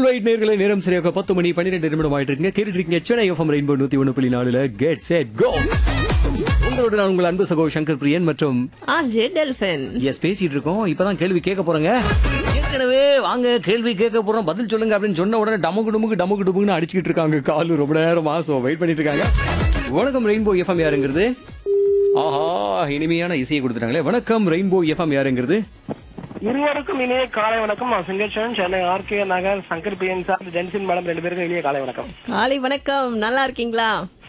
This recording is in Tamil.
ரைட் நேர்களை நேரம் சரியாக பத்து மணி பன்னிரெண்டு நிமிடம் ஆயிட்டு இருக்குங்க கேட்டுட்டு இருக்கீங்க சென்னை எஃப்எம் ரெயின்போ நூத்தி ஒண்ணு புள்ளி நாலுல கெட் செட் கோ உங்களோட நான் உங்கள் அன்பு சகோ சங்கர் பிரியன் மற்றும் ஆர்ஜே டெல்ஃபின் எஸ் பேசிட்டு இருக்கோம் இப்பதான் கேள்வி கேட்க போறோங்க ஏற்கனவே வாங்க கேள்வி கேட்க போறோம் பதில் சொல்லுங்க அப்படின்னு சொன்ன உடனே டமுக்கு டுமுக்கு டமுக்கு டுமுக்குன்னு அடிச்சுக்கிட்டு இருக்காங்க காலு ரொம்ப நேரம் மாசம் வெயிட் பண்ணிட்டு இருக்காங்க வணக்கம் ரெயின்போ எஃப்எம் யாருங்கிறது ஆஹா இனிமையான இசையை கொடுத்துட்டாங்களே வணக்கம் ரெயின்போ எஃப்எம் யாருங்கிறது இருவருக்கும் இனிய காலை வணக்கம் நான் சிங்கச்சன் சென்னை ஆர்கே நகர் சங்கர் பிரியன் சார் ஜென்சின் மேடம் ரெண்டு பேருக்கும் இனிய காலை வணக்கம் காலை வணக்கம் நல்லா இருக்கீங்களா